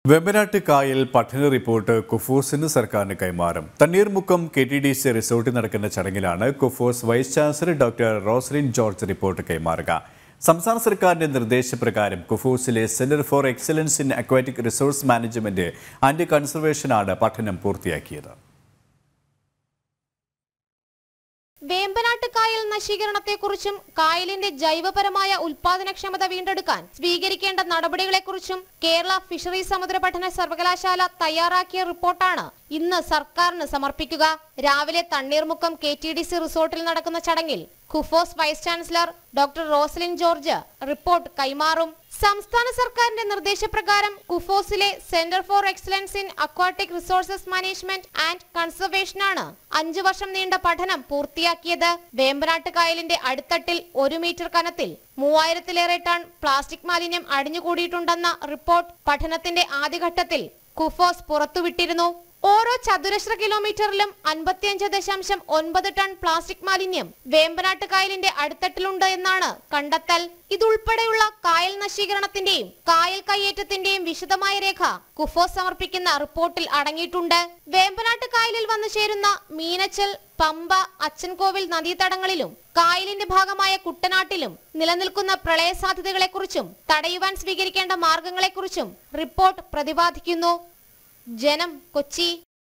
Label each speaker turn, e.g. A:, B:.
A: വെമ്പനാട്ട് കായൽ പഠന റിപ്പോർട്ട് കുഫോസിന് സർക്കാരിന് കൈമാറും Thanneermukkam K T D C റിസോർട്ടിൽ നടക്കുന്ന ചടങ്ങിലാണ് KUFOS vice chancellor doctor Rosalin George report കൈമാറുക സംസ്ഥാന സർക്കാരിന്റെ നിർദ്ദേശപ്രകാരം കുഫോസിലെ centre for excellence in aquatic resource management and കൺസർവേഷനാണ് പഠനം പൂർത്തിയാക്കിയത്
B: വേമ്പനാട്ട് കായൽ നശീകരണത്തെക്കുറിച്ചും കായലിന്റെ ജൈവപരമായ ഉൽപാദനക്ഷമത വീണ്ടെടുക്കാൻ സ്വീകരിക്കേണ്ട നടപടികളെക്കുറിച്ചും കേരള ഫിഷറീസ് സമുദ്ര പഠന സർവകലാശാല തയ്യാറാക്കിയ റിപ്പോർട്ടാണ് ഇന്ന് സർക്കാരിന് സമർപ്പിക്കുക രാവിലെ Thanneermukkam K T D C റിസോർട്ടിൽ നടക്കുന്ന ചടങ്ങിൽ KUFOS vice chancellor doctor Rosalin George report കൈമാറും സംസ്ഥാന സർക്കാരിന്റെ നിർദ്ദേശപ്രകാരം കുഫോസിലെ centre for excellence in aquatic resources management and കൺസർവേഷനാണ് അഞ്ചു വർഷം നീണ്ട പഠനം പൂർത്തിയാക്കിയത് വേമ്പനാട്ട് കായലിന്റെ അടിത്തട്ടിൽ ഒരു മീറ്റർ കനത്തിൽ മൂവായിരത്തിലേറെ ടൺ പ്ലാസ്റ്റിക് മാലിന്യം അടിഞ്ഞുകൂടിയിട്ടുണ്ടെന്ന റിപ്പോർട്ട് പഠനത്തിന്റെ ആദ്യഘട്ടത്തിൽ കുഫോസ് പുറത്തുവിട്ടിരുന്നു ഓരോ ചതുരശ്ര കിലോമീറ്ററിലും അൻപത്തിയഞ്ച് ദശാംശം ഒൻപത് ടൺ പ്ലാസ്റ്റിക് മാലിന്യം വേമ്പനാട്ട് കായലിന്റെ അടിത്തട്ടിലുണ്ട് എന്നാണ് കണ്ടെത്തൽ ഇതുൾപ്പെടെയുള്ള കായൽ നശീകരണത്തിന്റെയും കായൽ കയ്യേറ്റത്തിന്റെയും വിശദമായ രേഖ കുഫോസ് സമർപ്പിക്കുന്ന റിപ്പോർട്ടിൽ അടങ്ങിയിട്ടുണ്ട് വേമ്പനാട്ട് കായലിൽ വന്നു ചേരുന്ന മീനച്ചൽ പമ്പ അച്ചൻകോവിൽ നദീതടങ്ങളിലും കായലിന്റെ ഭാഗമായ കുട്ടനാട്ടിലും നിലനിൽക്കുന്ന പ്രളയ സാധ്യതകളെക്കുറിച്ചും തടയുവാൻ സ്വീകരിക്കേണ്ട മാർഗങ്ങളെക്കുറിച്ചും റിപ്പോർട്ട് പ്രതിപാദിക്കുന്നു ജനം കൊച്ചി